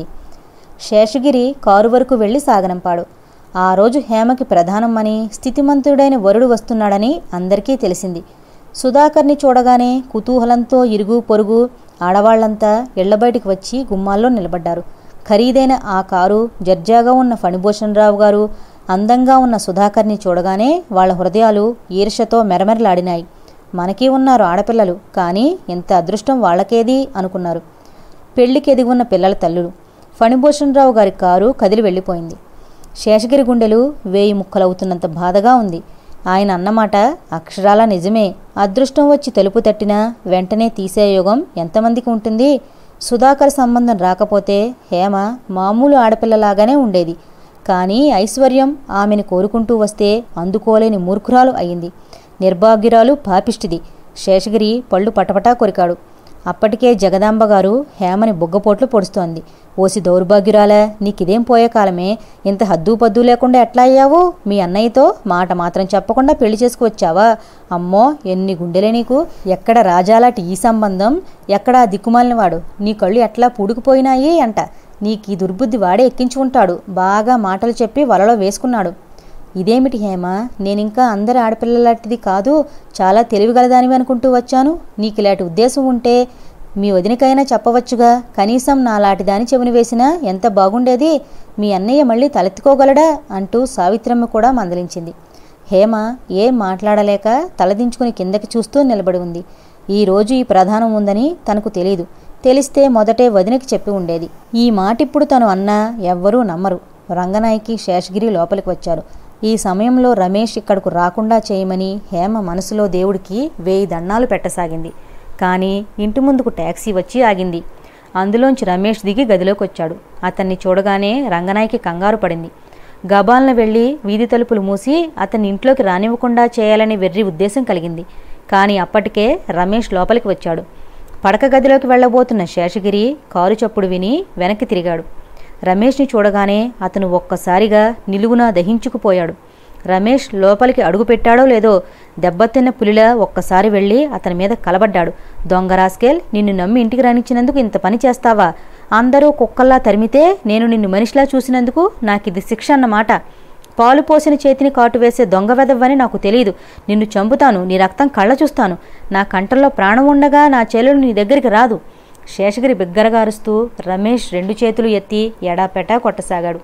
శేషగిరి కారు వరకు వెళ్లి సాగనంపాడు ఆ రోజు హేమకి ప్రధానమని స్థితిమంతుడైన వరుడు వస్తున్నాడని అందరికీ తెలిసింది సుధాకర్ని చూడగానే కుతూహలంతో ఇరుగు పొరుగు ఆడవాళ్లంతా ఇళ్ల బయటికి వచ్చి గుమ్మాల్లో నిలబడ్డారు ఖరీదైన ఆ కారు జర్జాగా ఉన్న ఫణిభూషణరావు గారు అందంగా ఉన్న సుధాకర్ని చూడగానే వాళ్ళ హృదయాలు ఈర్ష్యతో మెరమెరలాడినాయి మనకి ఉన్నారు ఆడపిల్లలు కానీ ఇంత అదృష్టం వాళ్ళకేది అనుకున్నారు పెళ్లికి ఎదిగి ఉన్న పిల్లల తల్లులు ఫణిభూషణరావు గారి కారు కదిలి వెళ్ళిపోయింది శేషగిరి గుండెలు వేయి ముక్కలవుతున్నంత బాధగా ఉంది ఆయన అన్నమాట అక్షరాల నిజమే అదృష్టం వచ్చి తలుపు తట్టినా వెంటనే తీసే యోగం ఎంతమందికి ఉంటుంది సుధాకర్ సంబంధం రాకపోతే హేమ మామూలు ఆడపిల్లలాగానే ఉండేది కానీ ఐశ్వర్యం ఆమెను కోరుకుంటూ వస్తే అందుకోలేని మూర్ఖురాలు అయింది నిర్భాగ్యురాలు పాపిష్టిది శేషగిరి పళ్ళు పటపటా కొరికాడు అప్పటికే జగదాంబ గారు హేమని బొగ్గపోట్లు పొడుస్తోంది ఓసి దౌర్భాగ్యురాలా నీకిదేం పోయే కాలమే ఇంత హద్దు పద్దు లేకుండా ఎట్లా అయ్యావు మీ అన్నయ్యతో మాట మాత్రం చెప్పకుండా పెళ్లి చేసుకువచ్చావా అమ్మో ఎన్ని గుండెలే నీకు ఎక్కడ రాజాలాంటి ఈ సంబంధం ఎక్కడ ఆ దిక్కుమాలినవాడు నీ కళ్ళు ఎట్లా పూడుకుపోయినాయి అంట నీకు ఈ దుర్బుద్ధి వాడే ఎక్కించి ఉంటాడు బాగా మాటలు చెప్పి వలలో వేసుకున్నాడు ఇదేమిటి హేమ నేనింకా అందరి ఆడపిల్లలాంటిది కాదు చాలా తెలివిగలదానివి అనుకుంటూ వచ్చాను నీకు ఇలాంటి ఉద్దేశం ఉంటే మీ వదినకైనా చెప్పవచ్చుగా కనీసం నాలాంటిదాని చెవిని వేసినా ఎంత బాగుండేది మీ అన్నయ్య మళ్ళీ తలెత్తుకోగలడా అంటూ సావిత్రమ్మ కూడా మందలించింది హేమ ఏం మాట్లాడలేక తలదించుకుని కిందకి చూస్తూ నిలబడి ఉంది ఈ రోజు ఈ ప్రధానం ఉందని తనకు తెలియదు తెలిస్తే మొదటే వదినకి చెప్పి ఉండేది ఈ మాటిప్పుడు తను అన్నా ఎవ్వరూ నమ్మరు రంగనాయకి శేషగిరి లోపలికి వచ్చారు ఈ సమయంలో రమేష్ ఇక్కడకు రాకుండా చేయమని హేమ మనసులో దేవుడికి వేయి దండాలు పెట్టసాగింది కానీ ఇంటి ముందుకు ట్యాక్సీ వచ్చి ఆగింది అందులోంచి రమేష్ దిగి గదిలోకి వచ్చాడు అతన్ని చూడగానే రంగనాయకి కంగారు పడింది గబాల్న వెళ్ళి వీధి తలుపులు మూసి అతన్ని ఇంట్లోకి రానివ్వకుండా చేయాలనే వెర్రి ఉద్దేశం కలిగింది కానీ అప్పటికే రమేష్ లోపలికి వచ్చాడు పడక గదిలోకి వెళ్ళబోతున్న శేషగిరి కారు చప్పుడు విని వెనక్కి తిరిగాడు రమేష్ని చూడగానే అతను ఒక్కసారిగా నిలువునా దహించుకుపోయాడు రమేష్ లోపలికి అడుగుపెట్టాడో లేదో దెబ్బతిన్న పులిలా ఒక్కసారి వెళ్ళి అతని మీద కలబడ్డాడు దొంగ రాస్కేల్ నిన్ను నమ్మి ఇంటికి రానిచ్చినందుకు ఇంత పని చేస్తావా అందరూ కుక్కల్లా తరిమితే నేను నిన్ను మనిషిలా చూసినందుకు నాకిది శిక్ష అన్నమాట పాలు పోసిన చేతిని కాటు వేసే దొంగ వెదవ్వని నాకు తెలియదు నిన్ను చంపుతాను నీ రక్తం కళ్ళ చూస్తాను నా కంఠంలో ప్రాణం ఉండగా నా చెల్లెలు నీ దగ్గరికి రాదు శేషగిరి బిగ్గరగా అరుస్తూ రమేష్ రెండు చేతులు ఎత్తి ఎడాపెటా కొట్టసాగాడు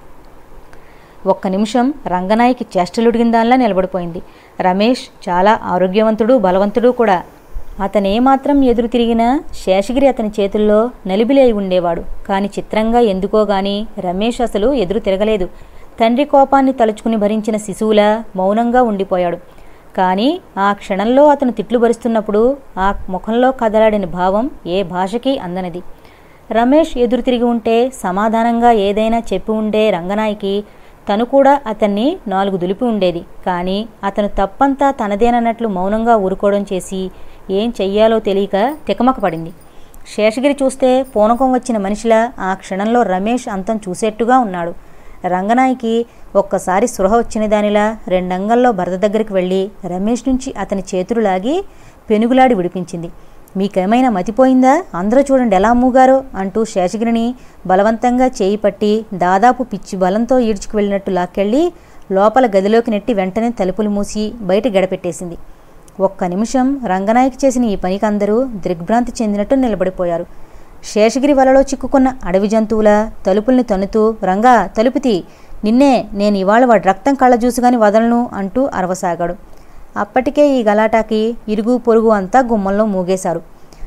ఒక్క నిమిషం రంగనాయకి చేష్టలుడిగిందాల్లా నిలబడిపోయింది రమేష్ చాలా ఆరోగ్యవంతుడు బలవంతుడు కూడా అతనేమాత్రం ఎదురు తిరిగినా శేషగిరి అతని చేతుల్లో నలిబిలి అయి ఉండేవాడు కాని చిత్రంగా ఎందుకో గాని రమేష్ అసలు ఎదురు తిరగలేదు తండ్రి కోపాన్ని తలుచుకుని భరించిన శిశువులా మౌనంగా ఉండిపోయాడు కానీ ఆ క్షణంలో అతను తిట్లు భరిస్తున్నప్పుడు ఆ ముఖంలో కదలాడిన భావం ఏ భాషకి అందనిది రమేష్ ఎదురు తిరిగి ఉంటే సమాధానంగా ఏదైనా చెప్పి ఉండే రంగనాయకి తను కూడా అతన్ని నాలుగు దులిపి ఉండేది కానీ అతను తప్పంతా తనదేనన్నట్లు మౌనంగా ఊరుకోవడం చేసి ఏం చెయ్యాలో తెలియక తికమక పడింది శేషగిరి చూస్తే పూనకం వచ్చిన మనిషిలా ఆ క్షణంలో రమేష్ అంతం చూసేట్టుగా ఉన్నాడు రంగనాయకి ఒక్కసారి స్పృహ వచ్చిన దానిలా రెండంగల్లో భరత దగ్గరికి వెళ్ళి రమేష్ నుంచి అతని చేతులు లాగి పెనుగులాడి విడిపించింది మీకేమైనా మతిపోయిందా అందరూ చూడండి ఎలా మూగారో అంటూ శేషగిరిని బలవంతంగా చేయి పట్టి దాదాపు పిచ్చి బలంతో ఈడ్చుకు వెళ్ళినట్టు లాక్కెళ్ళి లోపల గదిలోకి నెట్టి వెంటనే తలుపులు మూసి బయట గడపెట్టేసింది ఒక్క నిమిషం రంగనాయకి చేసిన ఈ పనికి అందరూ దిగ్భ్రాంతి చెందినట్టు నిలబడిపోయారు శేషగిరి వలలో చిక్కుకున్న అడవి జంతువుల తలుపుల్ని తన్నుతూ రంగా తలుపుతి నిన్నే నేను ఇవాళ వాడి రక్తం కళ్ళ చూసుగాని వదలను అంటూ అరవసాగాడు అప్పటికే ఈ గలాటాకి ఇరుగు పొరుగు అంతా గుమ్మంలో మూగేశారు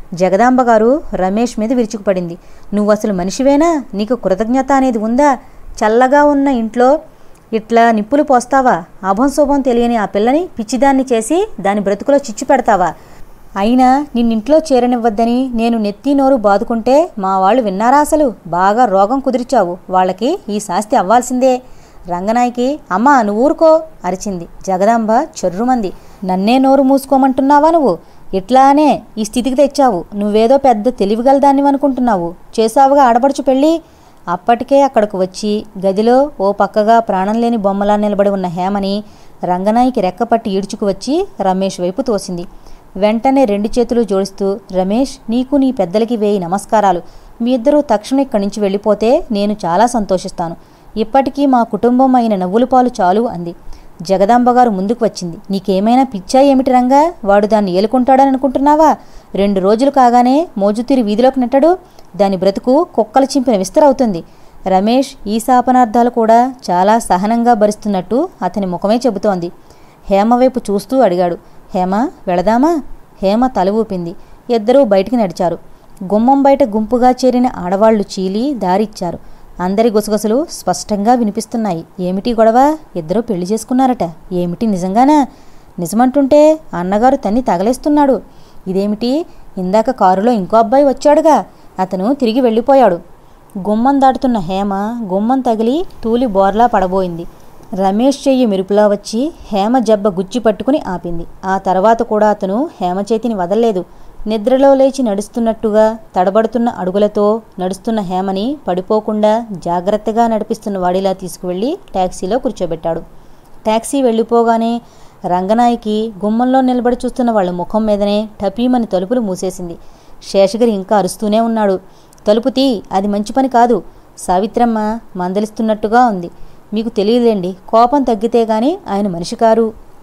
జగదాంబ గారు రమేష్ మీద విరుచుకుపడింది నువ్వు అసలు మనిషివేనా నీకు కృతజ్ఞత అనేది ఉందా చల్లగా ఉన్న ఇంట్లో ఇట్లా నిప్పులు పోస్తావా అభం శుభం తెలియని ఆ పిల్లని పిచ్చిదాన్ని చేసి దాని బ్రతుకులో చిచ్చు పెడతావా అయినా నిన్నింట్లో చేరనివ్వద్దని నేను నెత్తి నోరు బాదుకుంటే మా వాళ్ళు విన్నారా అసలు బాగా రోగం కుదిరిచావు వాళ్ళకి ఈ శాస్తి అవ్వాల్సిందే రంగనాయకి అమ్మా నువ్వు ఊరుకో అరిచింది జగదాంబ చెర్రుమంది నన్నే నోరు మూసుకోమంటున్నావా నువ్వు ఇట్లానే ఈ స్థితికి తెచ్చావు నువ్వేదో పెద్ద తెలివిగలదాన్ని అనుకుంటున్నావు చేసావుగా ఆడపడుచు పెళ్ళి అప్పటికే అక్కడకు వచ్చి గదిలో ఓ పక్కగా ప్రాణం లేని బొమ్మలా నిలబడి ఉన్న హేమని రంగనాయికి రెక్కపట్టి ఈడ్చుకు వచ్చి రమేష్ వైపు తోసింది వెంటనే రెండు చేతులు జోడిస్తూ రమేష్ నీకు నీ పెద్దలకి వేయి నమస్కారాలు మీ ఇద్దరూ తక్షణం ఇక్కడి నుంచి వెళ్ళిపోతే నేను చాలా సంతోషిస్తాను ఇప్పటికీ మా కుటుంబం అయిన నవ్వుల పాలు చాలు అంది జగదాంబ గారు ముందుకు వచ్చింది నీకేమైనా పిచ్చా ఏమిటి రంగా వాడు దాన్ని ఏలుకుంటాడని అనుకుంటున్నావా రెండు రోజులు కాగానే మోజుతీరి వీధిలోకి నెట్టడు దాని బ్రతుకు కుక్కలు చింపిన విస్తరవుతుంది రమేష్ ఈ శాపనార్థాలు కూడా చాలా సహనంగా భరిస్తున్నట్టు అతని ముఖమే చెబుతోంది హేమ వైపు చూస్తూ అడిగాడు హేమ వెళదామా హేమ తల ఊపింది ఇద్దరూ బయటికి నడిచారు గుమ్మం బయట గుంపుగా చేరిన ఆడవాళ్లు చీలి దారిచ్చారు అందరి గుసగుసలు స్పష్టంగా వినిపిస్తున్నాయి ఏమిటి గొడవ ఇద్దరూ పెళ్లి చేసుకున్నారట ఏమిటి నిజంగానా నిజమంటుంటే అన్నగారు తన్ని తగలేస్తున్నాడు ఇదేమిటి ఇందాక కారులో ఇంకో అబ్బాయి వచ్చాడుగా అతను తిరిగి వెళ్ళిపోయాడు గుమ్మం దాటుతున్న హేమ గుమ్మం తగిలి తూలి బోర్లా పడబోయింది రమేష్ చెయ్యి మెరుపులా వచ్చి హేమ జబ్బ గుచ్చి పట్టుకుని ఆపింది ఆ తర్వాత కూడా అతను హేమ చేతిని వదల్లేదు నిద్రలో లేచి నడుస్తున్నట్టుగా తడబడుతున్న అడుగులతో నడుస్తున్న హేమని పడిపోకుండా జాగ్రత్తగా నడిపిస్తున్న వాడిలా తీసుకువెళ్ళి ట్యాక్సీలో కూర్చోబెట్టాడు ట్యాక్సీ వెళ్ళిపోగానే రంగనాయికి గుమ్మంలో నిలబడి చూస్తున్న వాళ్ళ ముఖం మీదనే టపీమని తలుపులు మూసేసింది శేషగిరి ఇంకా అరుస్తూనే ఉన్నాడు తలుపు తీ అది మంచి పని కాదు సావిత్రమ్మ మందలిస్తున్నట్టుగా ఉంది మీకు తెలియలేండి కోపం తగ్గితే గాని ఆయన మనిషి కారు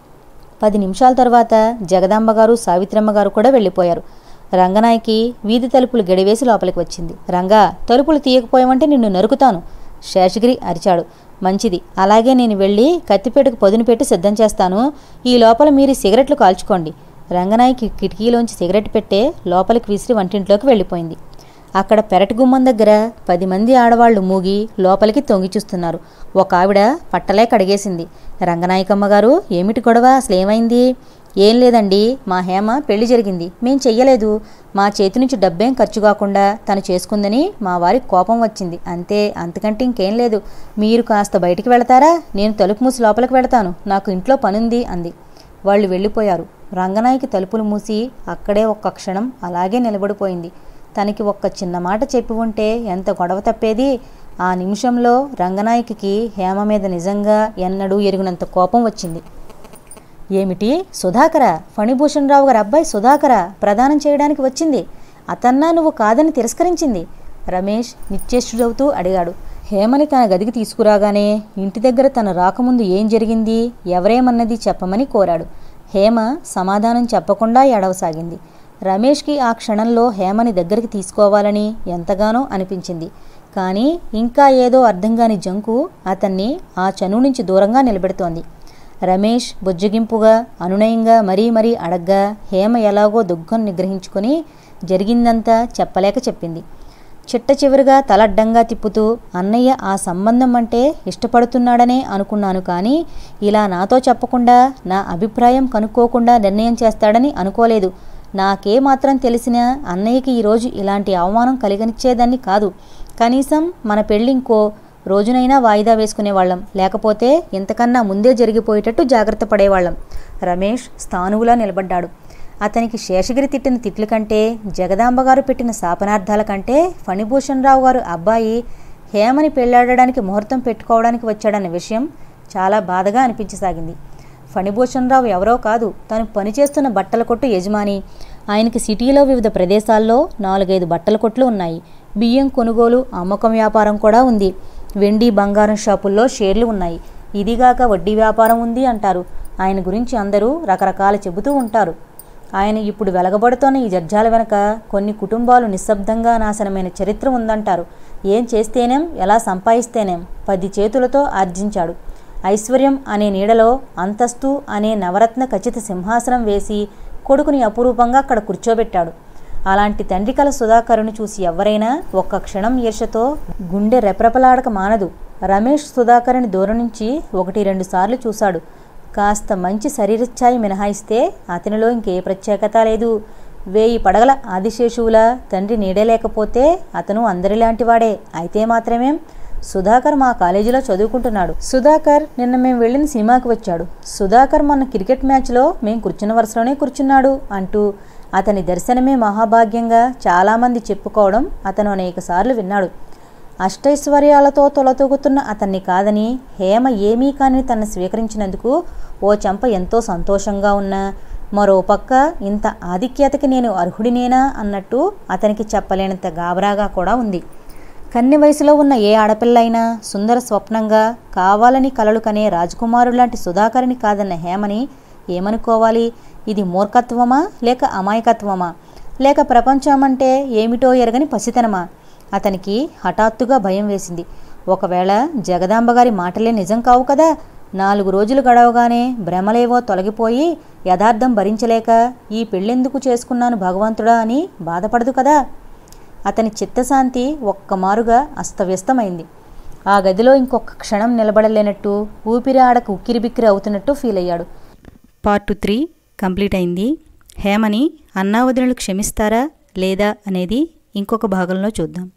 పది నిమిషాల తర్వాత జగదాంబ గారు సావిత్రమ్మ గారు కూడా వెళ్ళిపోయారు రంగనాయకి వీధి తలుపులు గడివేసి లోపలికి వచ్చింది రంగా తలుపులు తీయకపోయామంటే నిన్ను నరుకుతాను శేషగిరి అరిచాడు మంచిది అలాగే నేను వెళ్ళి కత్తిపేటకు పొదును పెట్టి సిద్ధం చేస్తాను ఈ లోపల మీరు సిగరెట్లు కాల్చుకోండి రంగనాయకి కిటికీలోంచి సిగరెట్ పెట్టే లోపలికి విసిరి వంటింట్లోకి వెళ్ళిపోయింది అక్కడ పెరటి గుమ్మం దగ్గర పది మంది ఆడవాళ్లు మూగి లోపలికి తొంగి చూస్తున్నారు ఒక ఆవిడ పట్టలే కడిగేసింది రంగనాయకమ్మ గారు ఏమిటి గొడవ అసలు ఏమైంది ఏం లేదండి మా హేమ పెళ్లి జరిగింది మేం చెయ్యలేదు మా చేతి నుంచి డబ్బేం ఖర్చు కాకుండా తను చేసుకుందని మా వారికి కోపం వచ్చింది అంతే అంతకంటే ఇంకేం లేదు మీరు కాస్త బయటికి వెళతారా నేను తలుపు మూసి లోపలికి వెళతాను నాకు ఇంట్లో పనుంది అంది వాళ్ళు వెళ్ళిపోయారు రంగనాయకి తలుపులు మూసి అక్కడే ఒక్క క్షణం అలాగే నిలబడిపోయింది తనకి ఒక్క చిన్న మాట చెప్పి ఉంటే ఎంత గొడవ తప్పేది ఆ నిమిషంలో రంగనాయకికి హేమ మీద నిజంగా ఎన్నడూ ఎరిగినంత కోపం వచ్చింది ఏమిటి సుధాకర ఫణిభూషణ్ రావు గారి అబ్బాయి సుధాకర ప్రదానం చేయడానికి వచ్చింది అతన్నా నువ్వు కాదని తిరస్కరించింది రమేష్ నిశ్చేష్టుడవుతూ అడిగాడు హేమని తన గదికి తీసుకురాగానే ఇంటి దగ్గర తన రాకముందు ఏం జరిగింది ఎవరేమన్నది చెప్పమని కోరాడు హేమ సమాధానం చెప్పకుండా ఎడవసాగింది రమేష్కి ఆ క్షణంలో హేమని దగ్గరికి తీసుకోవాలని ఎంతగానో అనిపించింది కానీ ఇంకా ఏదో అర్థం కాని జంకు అతన్ని ఆ చనువు నుంచి దూరంగా నిలబెడుతోంది రమేష్ బుజ్జగింపుగా అనునయంగా మరీ మరీ అడగ్గా హేమ ఎలాగో దుఃఖం నిగ్రహించుకొని జరిగిందంతా చెప్పలేక చెప్పింది చిట్ట చివరిగా తలడ్డంగా తిప్పుతూ అన్నయ్య ఆ సంబంధం అంటే ఇష్టపడుతున్నాడనే అనుకున్నాను కానీ ఇలా నాతో చెప్పకుండా నా అభిప్రాయం కనుక్కోకుండా నిర్ణయం చేస్తాడని అనుకోలేదు నాకే మాత్రం తెలిసిన అన్నయ్యకి ఈరోజు ఇలాంటి అవమానం కలిగనిచ్చేదాన్ని కాదు కనీసం మన పెళ్ళి ఇంకో రోజునైనా వాయిదా వేసుకునేవాళ్ళం లేకపోతే ఇంతకన్నా ముందే జరిగిపోయేటట్టు జాగ్రత్త పడేవాళ్ళం రమేష్ స్థానువులా నిలబడ్డాడు అతనికి శేషగిరి తిట్టిన తిట్ల కంటే జగదాంబ గారు పెట్టిన శాపనార్థాల కంటే ఫణిభూషణ్ రావు గారు అబ్బాయి హేమని పెళ్లాడడానికి ముహూర్తం పెట్టుకోవడానికి వచ్చాడన్న విషయం చాలా బాధగా అనిపించసాగింది ఫణిభూషణ్ రావు ఎవరో కాదు తను పనిచేస్తున్న బట్టల కొట్టు యజమాని ఆయనకి సిటీలో వివిధ ప్రదేశాల్లో నాలుగైదు బట్టల కొట్లు ఉన్నాయి బియ్యం కొనుగోలు అమ్మకం వ్యాపారం కూడా ఉంది వెండి బంగారం షాపుల్లో షేర్లు ఉన్నాయి ఇదిగాక వడ్డీ వ్యాపారం ఉంది అంటారు ఆయన గురించి అందరూ రకరకాల చెబుతూ ఉంటారు ఆయన ఇప్పుడు వెలగబడుతోన్న ఈ జర్జాల వెనక కొన్ని కుటుంబాలు నిశ్శబ్దంగా నాశనమైన చరిత్ర ఉందంటారు ఏం చేస్తేనేం ఎలా సంపాదిస్తేనేం పది చేతులతో ఆర్జించాడు ఐశ్వర్యం అనే నీడలో అంతస్తు అనే నవరత్న ఖచ్చిత సింహాసనం వేసి కొడుకుని అపురూపంగా అక్కడ కూర్చోబెట్టాడు అలాంటి తండ్రి కల సుధాకరుని చూసి ఎవరైనా ఒక్క క్షణం ఈర్షతో గుండె రెప్రపలాడక మానదు రమేష్ సుధాకరుని దూరం నుంచి ఒకటి రెండు సార్లు చూశాడు కాస్త మంచి శరీరఛాయి మినహాయిస్తే అతనిలో ఇంకే ప్రత్యేకత లేదు వేయి పడగల ఆదిశేషువుల తండ్రి నీడే లేకపోతే అతను అందరిలాంటివాడే అయితే మాత్రమే సుధాకర్ మా కాలేజీలో చదువుకుంటున్నాడు సుధాకర్ నిన్న మేము వెళ్ళిన సినిమాకి వచ్చాడు సుధాకర్ మొన్న క్రికెట్ మ్యాచ్లో మేము కూర్చున్న వరుసలోనే కూర్చున్నాడు అంటూ అతని దర్శనమే మహాభాగ్యంగా చాలామంది చెప్పుకోవడం అతను అనేకసార్లు విన్నాడు అష్టైశ్వర్యాలతో తొలతూగుతున్న అతన్ని కాదని హేమ ఏమీ కాని తనను స్వీకరించినందుకు ఓ చెంప ఎంతో సంతోషంగా ఉన్నా మరో పక్క ఇంత ఆధిక్యతకి నేను అర్హుడినేనా అన్నట్టు అతనికి చెప్పలేనంత గాబరాగా కూడా ఉంది కన్ని వయసులో ఉన్న ఏ ఆడపిల్లైనా సుందర స్వప్నంగా కావాలని కలలు కనే రాజకుమారుడు లాంటి సుధాకరిని కాదన్న హేమని ఏమనుకోవాలి ఇది మూర్ఖత్వమా లేక అమాయకత్వమా లేక ప్రపంచం అంటే ఏమిటో ఎరగని పసితనమా అతనికి హఠాత్తుగా భయం వేసింది ఒకవేళ జగదాంబ గారి మాటలే నిజం కావు కదా నాలుగు రోజులు గడవగానే భ్రమలేవో తొలగిపోయి యథార్థం భరించలేక ఈ పెళ్ళెందుకు చేసుకున్నాను భగవంతుడా అని బాధపడదు కదా అతని చిత్తశాంతి ఒక్కమారుగా అస్తవ్యస్తమైంది ఆ గదిలో ఇంకొక క్షణం నిలబడలేనట్టు ఊపిరి ఆడక ఉక్కిరిబిక్కిరి అవుతున్నట్టు ఫీల్ అయ్యాడు పార్ట్ త్రీ కంప్లీట్ అయింది హేమని అన్నావదినలు క్షమిస్తారా లేదా అనేది ఇంకొక భాగంలో చూద్దాం